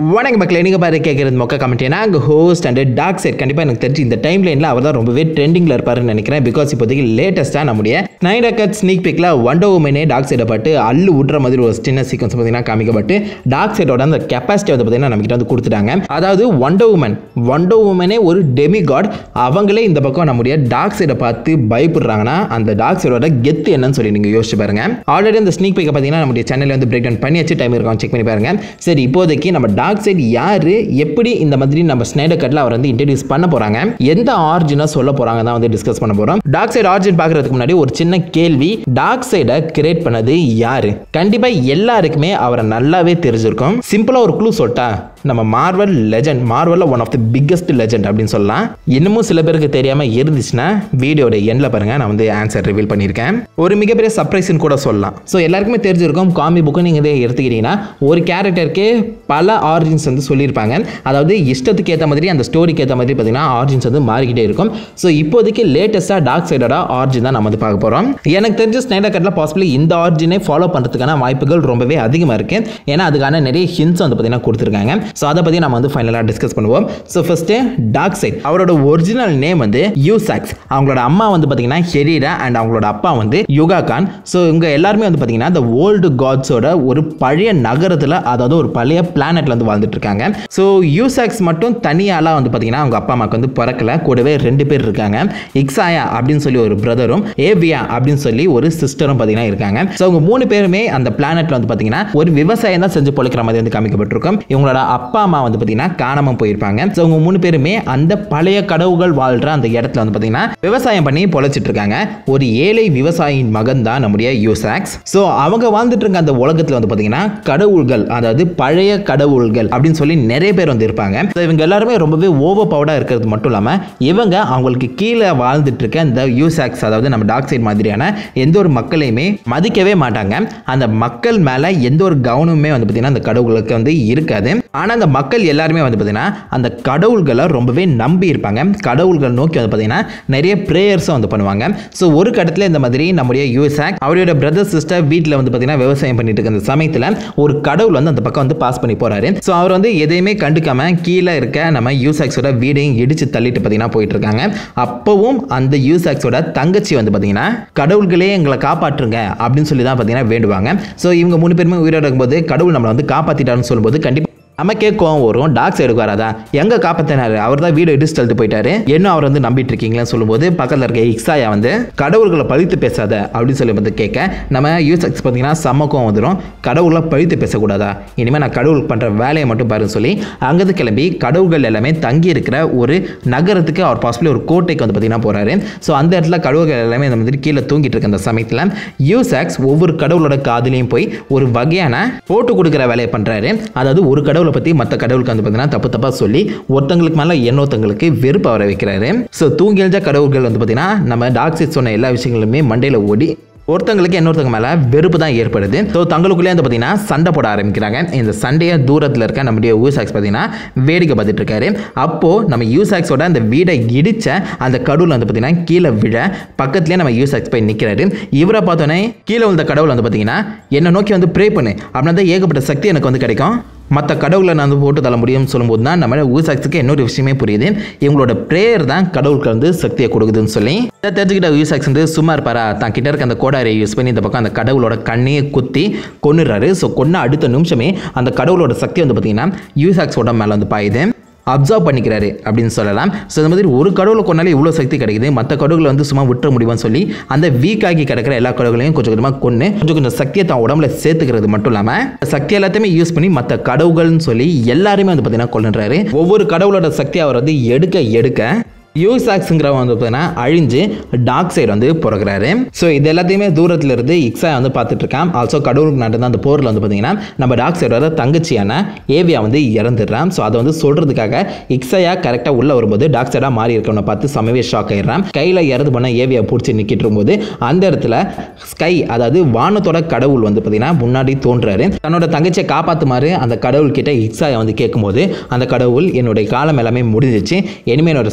வணக்கம் மக்களே நீங்கள் பாரு கேட்குறது மொக்க கமெண்ட் ஏன்னா அங்கே ஹோஸ்ட் அண்ட் டாக் சைட் கண்டிப்பாக எனக்கு தெரிஞ்சு இந்த டைம் லைனில் அவர் தான் ரொம்பவே ட்ரெண்டிங்கில் இருப்பாருன்னு நினைக்கிறேன் பிகாஸ் இப்போதைக்கு லேட்டஸ்ட்டாக நம்முடைய நைன் கட் ஸ்னீக் பிக்கில் ஒண்டோ உமனே டாக் சைடை பாட்டு அள்ளு விட்ற மாதிரி ஒரு சின்ன சீக்வன்ஸ் பார்த்தீங்கன்னா காமிக்கப்பட்டு டாக் சைடோட அந்த கெப்பாசிட்டி வந்து பார்த்தீங்கன்னா நம்மகிட்ட வந்து கொடுத்துட்டாங்க அதாவது ஒண்டோ உமன் ஒண்டோ உமனே ஒரு டெமி காட் அவங்களே இந்த பக்கம் நம்முடைய டாக் சைடை பார்த்து பயப்படுறாங்கன்னா அந்த டாக் சைடோட கெத்து என்னன்னு சொல்லி நீங்கள் யோசிச்சு பாருங்க ஆல்ரெடி அந்த ஸ்னீக் பிக்கை பார்த்தீங்கன்னா நம்முடைய சேனலில் வந்து பிரேக் டவுன் பண்ணி வச்சு டைம் இருக்கும் செக் பண்ணி பாருங்க சரி இப்போதைக்கு நம்ம டாக் சைடு யாரு எப்படி இந்த மாதிரி நம்ம ஸ்னைடர் கட்டில் அவர் வந்து இன்ட்ரடியூஸ் பண்ண போறாங்க எந்த ஆர்ஜினா சொல்ல போறாங்க தான் வந்து டிஸ்கஸ் பண்ண போறோம் டாக் சைடு ஆர்ஜின் பார்க்கறதுக்கு முன்னாடி ஒரு சின்ன கேள்வி டாக் சைடை கிரியேட் பண்ணது யாரு கண்டிப்பா எல்லாருக்குமே அவரை நல்லாவே தெரிஞ்சிருக்கும் சிம்பிளா ஒரு க்ளூ சொல்லிட்டா நம்ம மார்வல் லெஜண்ட் மார்வலில் one of the biggest legend அப்படின்னு சொல்லலாம் இன்னமும் சில பேருக்கு தெரியாம இருந்துச்சுன்னா வீடியோட எண்ட்ல பாருங்க நான் வந்து ஆன்சர் ரிவீல் பண்ணியிருக்கேன் ஒரு மிகப்பெரிய சர்ப்ரைஸ்னு கூட சொல்லலாம் ஸோ எல்லாருக்குமே தெரிஞ்சிருக்கும் காமி புக்கு நீங்கள் இதை எடுத்துக்கிட்டீங்கன்னா ஒரு கேரக்டருக்கு பல ஆரிஜின்ஸ் வந்து சொல்லியிருப்பாங்க அதாவது இஷ்டத்துக்கு ஏற்ற மாதிரி அந்த ஸ்டோரிக்கு ஏற்ற மாதிரி பார்த்தீங்கன்னா ஆரிஜின்ஸ் வந்து மாறிக்கிட்டே இருக்கும் ஸோ இப்போதைக்கு லேட்டஸ்ட்டாக டார்க் சைடோட ஆரிஜின் தான் நம்ம வந்து பார்க்க போகிறோம் எனக்கு தெரிஞ்ச ஸ்னைடர் கட்டில் பாசிபிளி இந்த ஆரிஜினை ஃபாலோ பண்ணுறதுக்கான வாய்ப்புகள் ரொம்பவே அதிகமாக இருக்கு ஏன்னா அதுக்கான நிறைய ஹிண்ட்ஸ் வந்து பார்த்தீங்கன்னா கொடுத்துருக்காங்க ஸோ அதை பற்றி நம்ம வந்து ஃபைனலாக டிஸ்கஸ் பண்ணுவோம் ஸோ ஃபர்ஸ்ட்டு டார்க் சைட் அவரோட ஒரிஜினல் நேம் வந்து யூசாக்ஸ் அவங்களோட அம்மா வந்து பார்த்தீங்கன்னா ஹெரீரா அண்ட் அவங்களோட அப்பா வந்து யுகா கான் ஸோ இவங்க எல்லாருமே வந்து பார்த்தீங்கன்னா இந்த ஓல்டு காட்ஸோட ஒரு பழைய நகரத்தில் அதாவது ஒரு பழைய பிளானெட்ல வந்து வாழ்ந்துட்டு இருக்காங்க ஸோ யூசாக்ஸ் மட்டும் தனியாலாம் வந்து பார்த்தீங்கன்னா அவங்க அப்பா அம்மாக்கு வந்து பிறக்கல கூடவே ரெண்டு பேர் இருக்காங்க இக்ஸாயா அப்படின்னு சொல்லி ஒரு பிரதரும் ஏவியா அப்படின்னு சொல்லி ஒரு சிஸ்டரும் பார்த்தீங்கன்னா இருக்காங்க ஸோ அவங்க மூணு பேருமே அந்த பிளானெட்ல வந்து பார்த்தீங்கன்னா ஒரு விவசாயம் தான் செஞ்சு பொழைக்கிற மாதிரி வந்து காமிக்கப்பட்டிருக்கும் இவங்களோட அப்பா அம்மா வந்து பார்த்தீங்கன்னா காணாம போயிருப்பாங்க ஸோ அவங்க மூணு பேருமே அந்த பழைய கடவுள்கள் வாழ்ற அந்த இடத்துல வந்து பார்த்தீங்கன்னா விவசாயம் பண்ணி பொழைச்சிட்டு இருக்காங்க ஒரு ஏழை விவசாயியின் மகன் தான் நம்முடைய யூசாக்ஸ் ஸோ அவங்க வாழ்ந்துட்டு இருக்க அந்த உலகத்தில் வந்து பார்த்தீங்கன்னா கடவுள்கள் அதாவது பழைய கடவுள்கள் அப்படின்னு சொல்லி நிறைய பேர் வந்து இருப்பாங்க ஸோ இவங்க எல்லாருமே ரொம்பவே ஓவர் பவர்டாக இருக்கிறது மட்டும் இல்லாமல் இவங்க அவங்களுக்கு கீழே வாழ்ந்துட்டு இருக்க இந்த யூசாக்ஸ் அதாவது நம்ம டாக் சைட் மாதிரியான எந்த ஒரு மக்களையுமே மதிக்கவே மாட்டாங்க அந்த மக்கள் மேலே எந்த ஒரு கவனமுமே வந்து பார்த்தீங்கன்னா அந்த கடவுளுக்கு வந்து இருக்காது ஆனால் அந்த மக்கள் எல்லாருமே வந்து பார்த்தீங்கன்னா அந்த கடவுள்களை ரொம்பவே நம்பி இருப்பாங்க கடவுள்கள் நோக்கி வந்து பார்த்தீங்கன்னா நிறைய ப்ரேயர்ஸும் வந்து பண்ணுவாங்க ஸோ ஒரு கட்டத்தில் இந்த மாதிரி நம்முடைய யூசாக் அவருடைய பிரதர் சிஸ்டர் வீட்டில் வந்து பார்த்தீங்கன்னா விவசாயம் பண்ணிட்டு இருக்க அந்த சமயத்தில் ஒரு கடவுள் வந்து அந்த பக்கம் வந்து பாஸ் பண்ணி போறாரு ஸோ அவர் வந்து எதையுமே கண்டுக்காம கீழே இருக்க நம்ம யூசாக்ஸோட வீடையும் இடிச்சு தள்ளிட்டு பார்த்தீங்கன்னா போயிட்டு இருக்காங்க அப்பவும் அந்த யூசாக்ஸோட தங்கச்சி வந்து பார்த்தீங்கன்னா கடவுள்களே எங்களை காப்பாற்றுங்க அப்படின்னு சொல்லி தான் பார்த்தீங்கன்னா வேண்டுவாங்க ஸோ இவங்க மூணு பேருமே உயிரோட இருக்கும்போது கடவுள் நம்மளை வந்து காப்பாற்றிட்டாருன்னு சொல்லும்போது கண்டிப்பாக நமக்கே கோவம் வரும் டாக் சைடுக்கு வராதா எங்க காப்பாத்தினாரு அவர் தான் வீடு இடிச்சு தள்ளிட்டு போயிட்டாரு என்ன அவர் வந்து நம்பிட்டு இருக்கீங்களேன்னு சொல்லும்போது பக்கத்தில் இருக்க இக்ஸாயா வந்து கடவுள்களை பழித்து பேசாத அப்படின்னு சொல்லி வந்து கேட்க நம்ம யூசக்ஸ் பார்த்தீங்கன்னா செம்ம கோவம் வந்துடும் கடவுளை பழித்து பேசக்கூடாதா இனிமேல் நான் கடவுளுக்கு பண்ணுற வேலையை மட்டும் பாருன்னு சொல்லி அங்கேருந்து கிளம்பி கடவுள்கள் எல்லாமே தங்கி இருக்கிற ஒரு நகரத்துக்கு அவர் பாசிபிளி ஒரு கோட்டைக்கு வந்து பார்த்தீங்கன்னா போறாரு ஸோ அந்த இடத்துல கடவுள்கள் எல்லாமே இந்த மாதிரி கீழே தூங்கிட்டு இருக்க அந்த சமயத்தில் யூசாக்ஸ் ஒவ்வொரு கடவுளோட காதுலையும் போய் ஒரு வகையான போட்டு கொடுக்குற வேலையை பண்ணுறாரு அதாவது ஒரு கடவுளை பற்றி மற்ற கடவுளுக்கு வந்து பார்த்தீங்கன்னா தப்பு தப்பாக சொல்லி ஒருத்தங்களுக்கு மேலே இன்னொருத்தங்களுக்கு வெறுப்பு வர வைக்கிறாரு ஸோ தூங்கி எழுந்த கடவுள்கள் வந்து பார்த்தீங்கன்னா நம்ம டாக்ஸிட் சொன்ன எல்லா விஷயங்களுமே மண்டையில் ஓடி ஒருத்தங்களுக்கு இன்னொருத்தங்க மேலே வெறுப்பு தான் ஏற்படுது ஸோ தங்களுக்குள்ளே வந்து பார்த்தீங்கன்னா சண்டை போட ஆரம்பிக்கிறாங்க இந்த சண்டையை தூரத்தில் இருக்க நம்முடைய யூசாக்ஸ் பார்த்தீங்கன்னா வேடிக்கை பார்த்துட்டு இருக்காரு அப்போது நம்ம யூசாக்ஸோட அந்த வீடை இடிச்ச அந்த கடவுள் வந்து பார்த்தீங்கன்னா கீழே விழ பக்கத்துலேயே நம்ம யூசாக்ஸ் போய் நிற்கிறாரு இவரை பார்த்தோன்னே கீழே வந்த கடவுள் வந்து பார்த்தீங்கன்னா என்னை நோக்கி வந்து ப்ரே பண்ணு அப்படின்னா தான் ஏகப்பட்ட சக்தி எனக்கு வந்து கிடைக்கும் மற்ற கடவுளை நான் வந்து போட்டு தள்ள முடியும்னு சொல்லும்போது தான் நம்ம யூசாக்ஸுக்கு இன்னொரு விஷயமே புரியுது இவங்களோட ப்ரேயர் தான் கடவுளுக்கு வந்து சக்தியை கொடுக்குதுன்னு சொல்லி இதை தெரிஞ்சுக்கிட்ட யூசாக்ஸ் வந்து சும்மா இருப்பாரா தான் கிட்ட இருக்க அந்த கோடாரியை யூஸ் பண்ணி இந்த பக்கம் அந்த கடவுளோட கண்ணையை குத்தி கொன்னுறாரு ஸோ கொன்ன அடுத்த நிமிஷமே அந்த கடவுளோட சக்தி வந்து பார்த்தீங்கன்னா யூசாக்ஸோட மேலே வந்து பாயுது அப்சர்வ் பண்ணிக்கிறாரு அப்படின்னு சொல்லலாம் ஸோ இந்த மாதிரி ஒரு கடவுளை கொண்டாலே இவ்வளோ சக்தி கிடைக்குது மற்ற கடவுளை வந்து சும்மா விட்டுற முடியுமான்னு சொல்லி அந்த வீக் ஆகி கிடக்கிற எல்லா கடவுளையும் கொஞ்சம் கொஞ்சமாக கொண்டு கொஞ்சம் கொஞ்சம் சக்தியை தான் உடம்புல சேர்த்துக்கிறது மட்டும் இல்லாமல் சக்தி எல்லாத்தையுமே யூஸ் பண்ணி மற்ற கடவுள்கள்னு சொல்லி எல்லாருமே வந்து பார்த்தீங்கன்னா கொண்டுறாரு ஒவ்வொரு கடவுளோட சக்தி அவர் வந்து எடுக்க எடுக்க யூசாக்ஸுங்கிறவன் வந்து பார்த்தீங்கன்னா அழிஞ்சு டாக் சைடு வந்து பிறகுறாரு ஸோ இது எல்லாத்தையுமே தூரத்தில் இருந்து இக்ஸா வந்து பார்த்துட்டு இருக்கான் ஆல்சோ கடவுளுக்கு நடந்த அந்த போரில் வந்து பார்த்தீங்கன்னா நம்ம டாக் சைடோட தங்கச்சியான ஏவியா வந்து இறந்துடுறான் ஸோ அதை வந்து சொல்கிறதுக்காக இக்ஸையா கரெக்டாக உள்ளே வரும்போது டாக் சைடாக மாறி இருக்கவனை பார்த்து சமவே ஷாக் ஆயிடுறான் கையில் இறந்து பண்ண ஏவியா பிடிச்சி நிற்கிட்டு இருக்கும்போது அந்த இடத்துல ஸ்கை அதாவது வானத்தோட கடவுள் வந்து பார்த்தீங்கன்னா முன்னாடி தோன்றாரு தன்னோட தங்கச்சியை காப்பாற்றுமாறு அந்த கடவுள் கிட்ட இக்ஸாயா வந்து கேட்கும்போது அந்த கடவுள் என்னுடைய காலம் எல்லாமே முடிஞ்சிச்சு இனிமே என்னோட சக்தியை நீ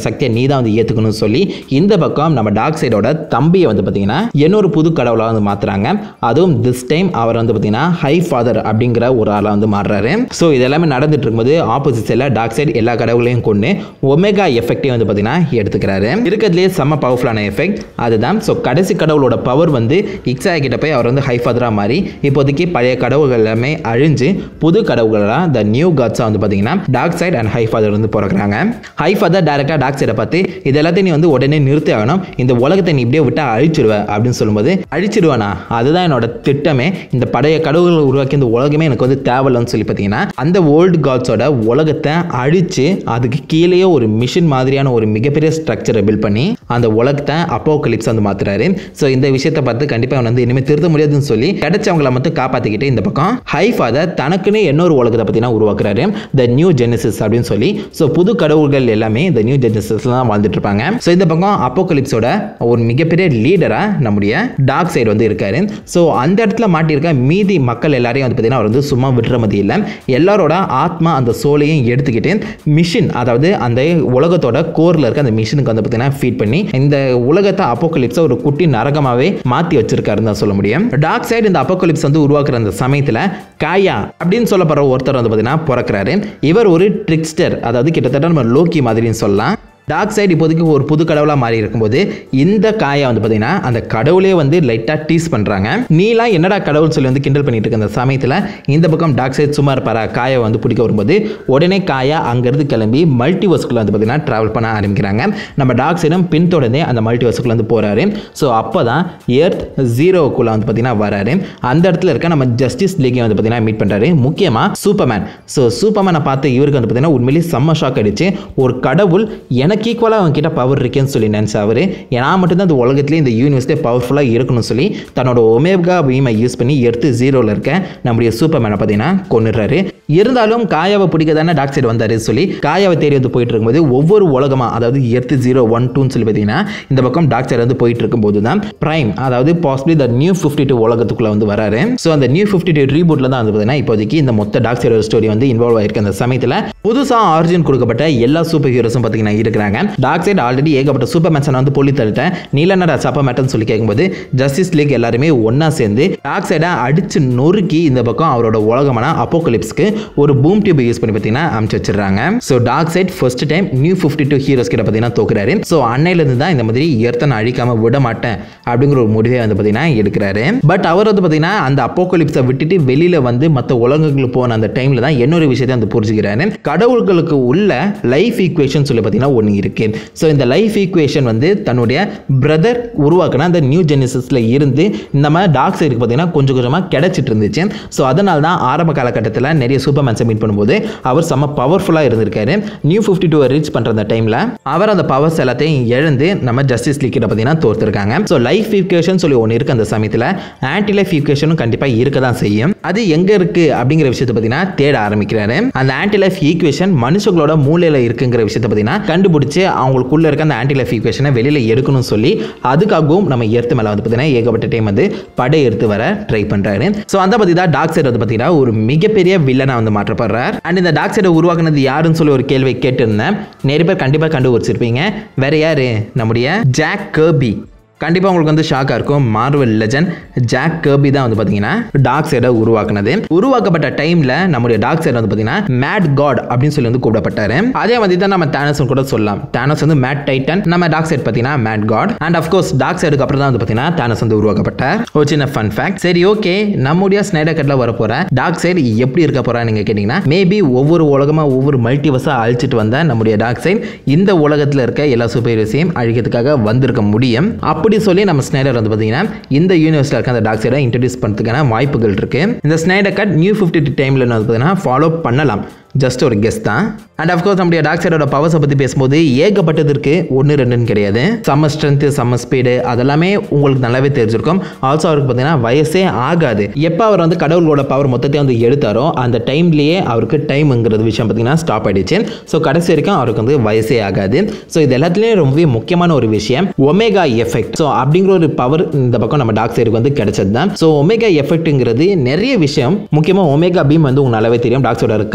தான் வந்து ஏற்றுக்கணும்னு சொல்லி இந்த பக்கம் நம்ம டார்க் சைடோட தம்பியை வந்து பார்த்தீங்கன்னா இன்னொரு புது கடவுளாக வந்து மாற்றுறாங்க அதுவும் திஸ் டைம் அவர் வந்து பார்த்தீங்கன்னா ஹை ஃபாதர் அப்படிங்கிற ஒரு ஆளாக வந்து மாறுறாரு ஸோ இது எல்லாமே நடந்துட்டு இருக்கும்போது ஆப்போசிட் சைடில் டார்க் சைடு எல்லா கடவுளையும் கொண்டு ஒமேகா எஃபெக்டையும் வந்து பார்த்தீங்கன்னா எடுத்துக்கிறாரு இருக்கிறதுலேயே செம்ம பவர்ஃபுல்லான எஃபெக்ட் அதுதான் ஸோ கடைசி கடவுளோட பவர் வந்து இக்ஸா கிட்ட போய் அவர் வந்து ஹை ஃபாதராக மாறி இப்போதைக்கு பழைய கடவுள்கள் எல்லாமே அழிஞ்சு புது கடவுள்களாக த நியூ காட்ஸாக வந்து பார்த்தீங்கன்னா dark side and high father வந்து பிறக்கிறாங்க ஹை ஃபாதர் டேரெக்டாக டார்க் சைடை பார்த்து இது எல்லாத்தையும் நீ வந்து உடனே நிறுத்தி ஆகணும் இந்த உலகத்தை நீ இப்படியே விட்டா அழிச்சிடுவ அப்படின்னு சொல்லும்போது அழிச்சிடுவானா அதுதான் என்னோட திட்டமே இந்த பழைய கடவுள்களை உருவாக்கி இந்த உலகமே எனக்கு வந்து தேவையில்லைன்னு சொல்லி பார்த்தீங்கன்னா அந்த ஓல்டு காட்ஸோட உலகத்தை அழிச்சு அதுக்கு கீழேயே ஒரு மிஷின் மாதிரியான ஒரு மிகப்பெரிய ஸ்ட்ரக்சரை பில்ட் பண்ணி அந்த உலகத்தை அப்போ கிளிப்ஸ் வந்து மாத்துறாரு ஸோ இந்த விஷயத்தை பார்த்து கண்டிப்பாக வந்து இனிமேல் திருத்த முடியாதுன்னு சொல்லி கிடைச்சவங்களை மட்டும் காப்பாற்றிக்கிட்டு இந்த பக்கம் ஹை ஃபாதர் தனக்குன்னு இன்னொரு உலகத்தை பார்த்தீங்கன்னா உருவாக்குறாரு த நியூ ஜெனிசிஸ் அப்படின்னு சொல்லி ஸோ புது கடவுள்கள் எல்லாமே இந்த நியூ ஜெனிசிஸ்ல தான் வாழ்ந்துட்டு இருப்பாங்க ஸோ இந்த பக்கம் அப்போகலிப்ஸோட ஒரு மிகப்பெரிய லீடராக நம்முடைய டார்க் சைடு வந்து இருக்காரு ஸோ அந்த இடத்துல மாட்டியிருக்க மீதி மக்கள் எல்லாரையும் வந்து பார்த்தீங்கன்னா அவர் வந்து சும்மா விட்டுற மாதிரி இல்லை எல்லாரோட ஆத்மா அந்த சோலையும் எடுத்துக்கிட்டு மிஷின் அதாவது அந்த உலகத்தோட கோரில் இருக்க அந்த மிஷினுக்கு வந்து பார்த்தீங்கன்னா ஃபீட் பண்ணி இந்த உலகத்தை அப்போகலிப்ஸை ஒரு குட்டி நரகமாகவே மாற்றி வச்சிருக்காருன்னு தான் சொல்ல முடியும் டார்க் சைடு இந்த அப்போகலிப்ஸ் வந்து உருவாக்குற அந்த சமயத்தில் காயா அப்படின்னு சொல்லப்படுற ஒருத்தர் வந்து பார்த்தீங்கன்னா பிறக்கிறாரு இவர் ஒரு ட்ரிக்ஸ்டர் அதாவது கிட்டத்தட்ட நம்ம லோக்கி மாதிரின்னு சொல்லலாம் டார்க் சைடு இப்போதைக்கு ஒரு புது கடவுளாக மாறி இருக்கும்போது இந்த காயை வந்து பார்த்தீங்கன்னா அந்த கடவுளே வந்து லைட்டாக டீஸ் பண்ணுறாங்க நீலாம் என்னடா கடவுள் சொல்லி வந்து கிண்டல் பண்ணிட்டு இருக்க அந்த சமயத்தில் இந்த பக்கம் டார்க் சைடு சும்மா இருப்பாரா காயை வந்து பிடிக்க வரும்போது உடனே காயா அங்கேருந்து கிளம்பி மல்டிவர்ஸ்குள்ளே வந்து பார்த்தீங்கன்னா ட்ராவல் பண்ண ஆரம்பிக்கிறாங்க நம்ம டார்க் சைடும் பின்தொடர்ந்தே அந்த மல்டிவர்ஸ்குள்ளே வந்து போகிறாரு ஸோ அப்போ தான் எர்த் ஜீரோக்குள்ளே வந்து பார்த்தீங்கன்னா வராரு அந்த இடத்துல இருக்க நம்ம ஜஸ்டிஸ் லீகை வந்து பார்த்தீங்கன்னா மீட் பண்ணுறாரு முக்கியமாக சூப்பர்மேன் ஸோ சூப்பர்மேனை பார்த்து இவருக்கு வந்து பார்த்தீங்கன்னா உண்மையிலேயே செம்ம ஷாக் அடிச்சு ஒரு கடவுள் எனக்கு ஈக்குவலாக அவங்க கிட்ட பவர் இருக்கேன்னு சொல்லி நினச்சா அவர் நான் மட்டும்தான் இந்த உலகத்துலேயே இந்த யூனிவர்ஸ்லேயே பவர்ஃபுல்லாக இருக்கணும்னு சொல்லி தன்னோட ஒமேகா பீமை யூஸ் பண்ணி எடுத்து ஜீரோவில் இருக்க நம்முடைய சூப்பர்மேனை பார்த்தீங்கன்னா கொண்டுடுறாரு இருந்தாலும் காயாவை பிடிக்க தானே டாக் சைடு வந்தார் சொல்லி காயாவை தேடி வந்து போயிட்டு இருக்கும்போது ஒவ்வொரு உலகமாக அதாவது எர்த்து ஜீரோ ஒன் டூன்னு சொல்லி பார்த்தீங்கன்னா இந்த பக்கம் டாக் சைடு வந்து போயிட்டு இருக்கும்போது தான் பிரைம் அதாவது possibly the new fifty two உலகத்துக்குள்ள வந்து வராரு ஸோ அந்த நியூ ஃபிஃப்டி டூ ரீபூட்டில் தான் வந்து பார்த்தீங்கன்னா இப்போதைக்கு இந்த மொத்த டாக் சைடு ஸ்டோரி வந்து இன்வால்வ் ஆயிருக்கு அந்த சமயத்தில் புதுசாக ஆரிஜின் கொடுக்கப்பட்ட எல்லா சூப்பர் ஹீரோஸும் பார்த்தீங்கன்னா இருக்கிறாங்க டார்க் சைடு ஆல்ரெடி ஏகப்பட்ட சூப்பர் மேன்ஸை வந்து பொலி தள்ளிட்டேன் நீலனடா சப்ப மேட்டர்னு சொல்லி கேட்கும்போது ஜஸ்டிஸ் லீக் எல்லாருமே ஒன்றா சேர்ந்து டார்க் சைடை அடிச்சு நொறுக்கி இந்த பக்கம் அவரோட உலகமான அப்போகலிப்ஸ்க்கு ஒரு பூம் டியூப் யூஸ் பண்ணி பார்த்தீங்கன்னா அமுச்சு வச்சிடுறாங்க so dark side first time new fifty two heroes கிட்ட பார்த்தீங்கன்னா தோக்குறாரு ஸோ அன்னையிலேருந்து தான் இந்த மாதிரி எர்த்தை நான் அழிக்காம விட மாட்டேன் அப்படிங்கிற ஒரு முடிவை வந்து பார்த்தீங்கன்னா எடுக்கிறாரு பட் அவர் வந்து பார்த்தீங்கன்னா அந்த அப்போகலிப்ஸை விட்டுட்டு வெளியில் வந்து மற்ற உலகங்களுக்கு போன அந்த டைமில் தான் இன்னொரு விஷயத்தை வந்து புரிஞ்சுக்கிறாரு கடவுள்களுக்கு உள்ள லைஃப் ஈக்குவேஷன் சொல்லி பார்த்தீங்கன்னா ஒன்று இருக்கு ஸோ இந்த லைஃப் ஈக்குவேஷன் வந்து தன்னுடைய பிரதர் உருவாக்குன அந்த நியூ ஜெனிசஸில் இருந்து இந்த மாதிரி டார்க் சைடுக்கு பார்த்தீங்கன்னா கொஞ்சம் கொஞ்சமாக கிடைச்சிட்டு இருந்துச்சு ஸோ அதனால தான் ஆரம்ப காலகட்டத்தில் நிறைய சூப்பர் மேன்ஸை மீட் பண்ணும்போது அவர் செம்ம பவர்ஃபுல்லாக இருந்திருக்காரு நியூ ஃபிஃப்டி டூ ரீச் பண்ணுற அந்த டைமில் அவர் அந்த பவர்ஸ் எல்லாத்தையும் இழந்து நம்ம ஜஸ்டிஸ் லீக்கிட்ட பார்த்தீங்கன்னா தோர்த்துருக்காங்க ஸோ லைஃப் ஈக்குவேஷன் சொல்லி ஒன்று இருக்குது அந்த சமயத்தில் ஆன்டி லைஃப் ஈக்குவேஷனும் கண்டிப்பாக இருக்க தான் செய்யும் அது எங்கே இருக்குது அப்படிங்கிற விஷயத்தை பார்த்தீங்கன்னா தேட ஆரம்பிக்கிறாரு அந்த ஆன்டி லைஃப் ஈக்குவேஷன் மனுஷங்களோட மூலையில் இருக்குங்கிற விஷயத்தை பார்த்தீங்கன்னா கண்டுபிடிச்சு அவங்களுக்குள்ள இருக்க அந்த ஆன்டி லைஃப் ஈக்குவேஷனை வெளியில் எடுக்கணும்னு சொல்லி அதுக்காகவும் நம்ம எர்த்து மேலே வந்து பார்த்தீங்கன்னா ஏகப்பட்ட டைம் வந்து படை எடுத்து வர ட்ரை பண்ணுறாரு ஸோ அந்த பற்றி தான் டாக் சைடு வந்து பார்த்தீங்கன்னா ஒரு மிகப்பெரிய வில்லனா வந்து மாற்றப்படுறார் அண்ட் இந்த டாக் சைடை உருவாக்குனது யாருன்னு சொல்லி ஒரு கேள்வி கேட்டிருந்தேன் நிறைய பேர் கண்டிப்பாக கண்டுபிடிச்சிருப்பீங்க வேற யாரு நம்முடைய ஜாக் கர்பி கண்டிப்பாக உங்களுக்கு வந்து ஷாக்காக இருக்கும் மார்வல் லெஜண்ட் ஜாக் கர்பி தான் வந்து பார்த்தீங்கன்னா டார்க் சைடை உருவாக்குனது உருவாக்கப்பட்ட டைமில் நம்முடைய டார்க் சைடு வந்து பார்த்தீங்கன்னா மேட் காட் அப்படின்னு சொல்லி வந்து கூப்பிடப்பட்டாரு அதே மாதிரி தான் நம்ம தேனஸ் கூட சொல்லலாம் தேனஸ் வந்து மேட் டைட்டன் நம்ம டார்க் சைடு பார்த்தீங்கன்னா mad god and of course dark சைடுக்கு அப்புறம் தான் வந்து பார்த்தீங்கன்னா தேனஸ் வந்து உருவாக்கப்பட்டார் ஒரு சின்ன ஃபன் ஃபேக்ட் சரி ஓகே நம்முடைய ஸ்னைடர் கட்டில் வர போகிற டார்க் சைடு எப்படி இருக்க போறா நீங்கள் கேட்டிங்கன்னா மேபி ஒவ்வொரு உலகமாக ஒவ்வொரு மல்டிவர்ஸாக அழிச்சிட்டு வந்த நம்முடைய டார்க் சைடு இந்த உலகத்தில் இருக்க எல்லா சூப்பர் ஹீரோஸையும் அழிக்கிறதுக்காக வந்திருக்க முடியும் அப்படி சொல்லி நம்ம ஸ்னைடர் வந்து பார்த்தீங்கன்னா இந்த யூனிவர்ஸில் இருக்க அந்த டாக் சைடை இன்ட்ரடியூஸ் பண்ணுறதுக்கான வாய்ப்புகள் இருக்கு இந்த ஸ்னைடர் கட் நியூ ஃபிஃப்டி டைமில் வந்து பார்த்தீங்கன்னா ஃபாலோ பண்ணலாம் ஜஸ்ட் ஒரு கெஸ்ட் தான் அண்ட் அஃப்கோர்ஸ் நம்முடைய டாக் சைடோட பவர்ஸை பற்றி பேசும்போது ஏகப்பட்டதற்கு ஒன்று ரெண்டுன்னு கிடையாது செம்ம ஸ்ட்ரென்த்து செம்ம ஸ்பீடு அதெல்லாமே உங்களுக்கு நல்லாவே தெரிஞ்சிருக்கும் ஆல்சோ அவருக்கு பார்த்தீங்கன்னா வயசே ஆகாது எப்போ அவர் வந்து கடவுளோட பவர் மொத்தத்தையும் வந்து எடுத்தாரோ அந்த டைம்லேயே அவருக்கு டைம்ங்கிறது விஷயம் பார்த்தீங்கன்னா ஸ்டாப் ஆயிடுச்சு ஸோ கடைசி வரைக்கும் அவருக்கு வந்து வயசே ஆகாது ஸோ இது எல்லாத்துலேயும் ரொம்பவே முக்கியமான ஒரு விஷயம் ஒமேகா எஃபெக்ட் ஸோ அப்படிங்கிற ஒரு பவர் இந்த பக்கம் நம்ம டாக் சைடுக்கு வந்து கிடைச்சது தான் ஸோ ஒமேகா எஃபெக்ட்டுங்கிறது நிறைய விஷயம் முக்கியமாக ஒமேகா பீம் வந்து உங்களுக்கு நல்லாவே தெரியும் டாக் சைடோட கண்ணில் இருந்து வரும்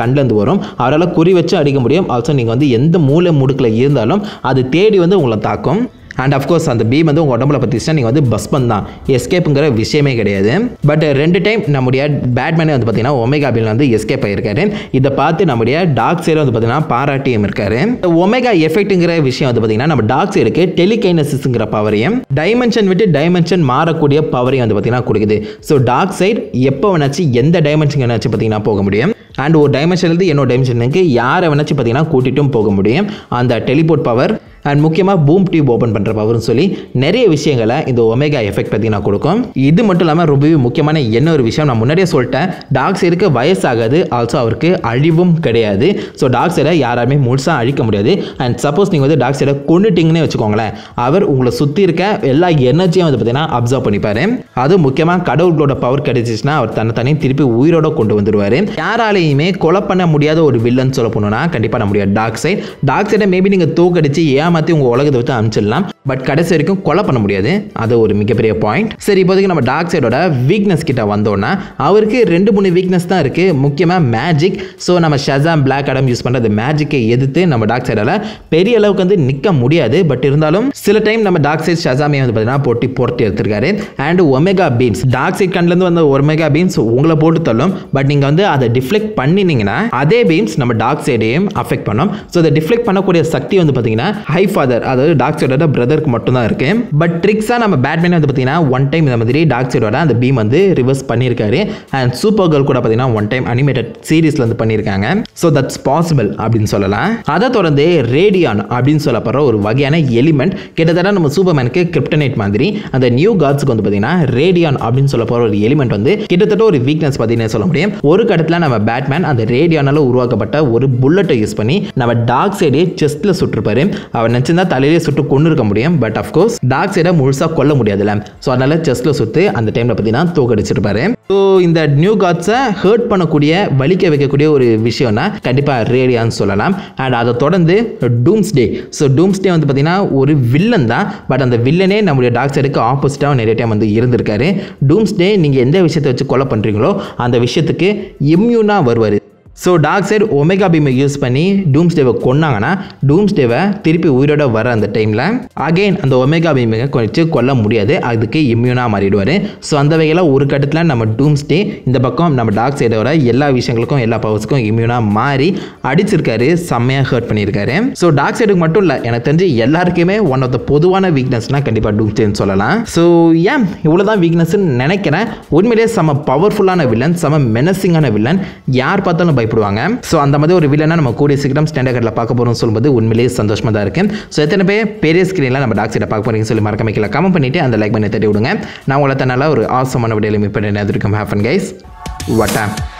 வரும் அவரால் குறி வச்சு அடிக்க முடியும் ஆல்சோ நீங்கள் வந்து எந்த மூலை முடுக்கில் இருந்தாலும் அது தேடி வந்து உங்களை தாக்கும் அண்ட் அஃப்கோர்ஸ் அந்த பீம் வந்து உங்கள் உடம்புல பற்றிச்சுன்னா நீங்கள் வந்து பஸ்பன் தான் எஸ்கேப்புங்கிற விஷயமே கிடையாது பட் ரெண்டு டைம் நம்முடைய பேட்மேனே வந்து பார்த்தீங்கன்னா ஒமேகா பீல் வந்து எஸ்கேப் ஆகியிருக்காரு இதை பார்த்து நம்முடைய டாக் சைடு வந்து பார்த்தீங்கன்னா பாராட்டியம் இருக்காரு ஒமேகா எஃபெக்ட்டுங்கிற விஷயம் வந்து பார்த்தீங்கன்னா நம்ம டாக் சைடுக்கு டெலிகைனசிஸ்ங்கிற பவரையும் டைமென்ஷன் விட்டு டைமென்ஷன் மாறக்கூடிய பவரையும் வந்து பார்த்தீங்கன்னா கொடுக்குது ஸோ டாக் சைடு எப்போ வேணாச்சும் எந்த டைமென்ஷன் வேணாச்சும் பார்த்தீங்கன்னா போக முடியும் அண்ட் ஒரு டைமென்ஷன்லேருந்து இன்னொரு டைமென்ஷனுக்கு யாரை வேணாச்சும் பார்த்தீங்கன்னா கூட்டிட்டும் போக முடியும் அந்த டெலிபோர்ட் பவர் அண்ட் முக்கியமாக பூம் டியூப் ஓப்பன் பண்ணுற பவர்னு சொல்லி நிறைய விஷயங்களை இந்த ஒமேகா எஃபெக்ட் பார்த்தீங்கன்னா கொடுக்கும் இது மட்டும் இல்லாமல் ரொம்பவே முக்கியமான என்ன ஒரு விஷயம் நான் முன்னாடியே சொல்லிட்டேன் டாக் சைடுக்கு வயசாகாது ஆல்சோ அவருக்கு அழிவும் கிடையாது ஸோ டாக் சைடை யாராலுமே முழுசாக அழிக்க முடியாது அண்ட் சப்போஸ் நீங்கள் வந்து டாக் சைடை கொண்டுட்டிங்கன்னே வச்சுக்கோங்களேன் அவர் உங்களை சுற்றி இருக்க எல்லா எனர்ஜியும் வந்து பார்த்தீங்கன்னா அப்சர்வ் பண்ணிப்பார் அதுவும் முக்கியமாக கடவுளோட பவர் கிடைச்சிச்சுன்னா அவர் தன்னை தனியும் திருப்பி உயிரோட கொண்டு வந்துருவார் யாராலையுமே கொலை பண்ண முடியாத ஒரு வில்லன் சொல்ல போனோம்னா கண்டிப்பாக நம்முடைய டாக் சைட் டாக் சைடை மேபி நீங்கள் தூக்கடிச்சு ஏமாற்றி உங்கள் உலகத்தை விட்டு அனுப்பிச்சிடலாம் பட் கடைசி வரைக்கும் கொலை பண்ண முடியாது அது ஒரு மிகப்பெரிய பாயிண்ட் சரி இப்போதைக்கு நம்ம டாக் சைடோட வீக்னஸ் கிட்ட வந்தோம்னா அவருக்கு ரெண்டு மூணு வீக்னஸ் தான் இருக்குது முக்கியமாக மேஜிக் ஸோ நம்ம ஷசாம் பிளாக் அடம் யூஸ் பண்ணுற அந்த மேஜிக்கை எதிர்த்து நம்ம டாக் சைடால் பெரிய அளவுக்கு வந்து நிற்க முடியாது பட் இருந்தாலும் சில டைம் நம்ம டாக் சைட் ஷசாமே வந்து பார்த்தீங்கன்னா போட்டி போட்டு எடுத்திருக்காரு and omega beams dark side கண்லேருந்து வந்த ஒமேகா பீன்ஸ் உங்களை போட்டு தள்ளும் பட் நீங்கள் வந்து அதை டிஃப்ளெக்ட் பண்ணினீங்கன்னா அதே பீன்ஸ் நம்ம டாக் சைடையும் அஃபெக்ட் பண்ணும் ஸோ அதை டிஃப்ளெக்ட் பண்ணக்கூடிய சக்தி வந்து பார்த்தீங்கன்னா ஹை ஃபாதர் அதாவது டாக் சைடோட பிரதருக்கு மட்டும்தான் இருக்கு பட் ட்ரிக்ஸாக நம்ம பேட்மேன் வந்து பார்த்தீங்கன்னா ஒன் டைம் இந்த மாதிரி டாக் சைடோட அந்த பீம் வந்து ரிவர்ஸ் பண்ணியிருக்காரு அண்ட் சூப்பர் கேர்ள் கூட பார்த்தீங்கன்னா ஒன் டைம் அனிமேட்டட் சீரீஸ்ல வந்து பண்ணியிருக்காங்க ஸோ தட்ஸ் பாசிபிள் அப்படின்னு சொல்லலாம் அதை தொடர்ந்து ரேடியான் அப்படின்னு சொல்லப்படுற ஒரு வகையான எலிமெண்ட் கிட்டத்தட்ட நம்ம சூப்பர்மேனுக்கு கிரிப்டனைட் மாதிரி அந்த நியூ காட்ஸுக்கு வந்து பார்த்தீங்கன்னா ரேடியான் அப்படின்னு சொல்ல போகிற ஒரு எலிமெண்ட் வந்து கிட்டத்தட்ட ஒரு வீக்னஸ் பார்த்தீங்கன்னா சொல்ல முடியும் ஒரு கட்டத்தில் நம்ம பேட்மேன் அந்த ரேடியானால உருவாக்கப்பட்ட ஒரு புல்லட்டை யூஸ் பண்ணி நம்ம டாக் சைடே செஸ்ட்டில் சுட்டிருப்பாரு அவர் நினச்சிருந்தா தலையிலே சுட்டு கொண்டு இருக்க முடியும் பட் அஃப்கோர்ஸ் டாக் சைடை முழுசாக கொல்ல முடியாதுல்ல ஸோ அதனால செஸ்ட்டில் சுத்து அந்த டைமில் பார்த்தீங்கன்னா தூக்கடிச்சிருப்பாரு ஸோ இந்த நியூ காட்ஸை ஹர்ட் பண்ணக்கூடிய வலிக்க வைக்கக்கூடிய ஒரு விஷயம்னா கண்டிப்பாக ரேடியான்னு சொல்லலாம் அண்ட் அதை தொடர்ந்து டூம்ஸ் டே ஸோ டூம்ஸ் டே வந்து பார்த்தீங்கன்னா ஒரு வில்லன் தான் பட் அந்த வில்லனே நம்முடைய டாக் சைடுக்கு ஆப்போசிட்டாக நிறைய டைம் வந்து இருந்திருக்காரு டூம்ஸ் டே நீங்கள் எந்த விஷயத்தை வச்சு கொலை பண்ணுறீங்களோ அந்த விஷயத்துக்கு இம்யூனாக வருவார் ஸோ டார்க் சைடு ஒமேகா பீமை யூஸ் பண்ணி டூம்ஸ் டேவை கொன்னாங்கன்னா டூம்ஸ் டேவை திருப்பி உயிரோட வர அந்த டைமில் அகைன் அந்த ஒமேகா பீமை கொஞ்சம் கொல்ல முடியாது அதுக்கு இம்யூனாக மாறிடுவார் ஸோ அந்த வகையில் ஒரு கட்டத்தில் நம்ம டூம்ஸ் டே இந்த பக்கம் நம்ம டார்க் சைடோட எல்லா விஷயங்களுக்கும் எல்லா பவர்ஸுக்கும் இம்யூனாக மாறி அடிச்சிருக்காரு செம்மையாக ஹர்ட் பண்ணியிருக்காரு ஸோ டார்க் சைடுக்கு மட்டும் இல்லை எனக்கு தெரிஞ்சு எல்லாருக்குமே ஒன் ஆஃப் த பொதுவான வீக்னஸ்னால் கண்டிப்பாக டூம்ஸ் டேன்னு சொல்லலாம் ஸோ ஏன் இவ்வளோதான் வீக்னஸ்ன்னு நினைக்கிறேன் உண்மையிலேயே செம பவர்ஃபுல்லான வில்லன் செம மெனசிங்கான வில்லன் யார் பார்த்தாலும் பயப்படுவாங்க ஸோ அந்த மாதிரி ஒரு வில்லனை நம்ம கூடிய சீக்கிரம் ஸ்டாண்டர்டில் பார்க்க போகிறோம் சொல்லும்போது உண்மையிலேயே சந்தோஷமாக தான் இருக்கு ஸோ எத்தனை பேர் பெரிய ஸ்க்ரீனில் நம்ம டாக் சைடை பார்க்க போறீங்கன்னு சொல்லி மறக்காம கீழே கமெண்ட் பண்ணிட்டு அந்த லைக் பண்ணி தட்டி விடுங்க நான் உங்களை தன்னால ஒரு ஆசமான விடையில மீட் பண்ணி எதிர்க்கும் ஹேஃபன் கைஸ் வட்டா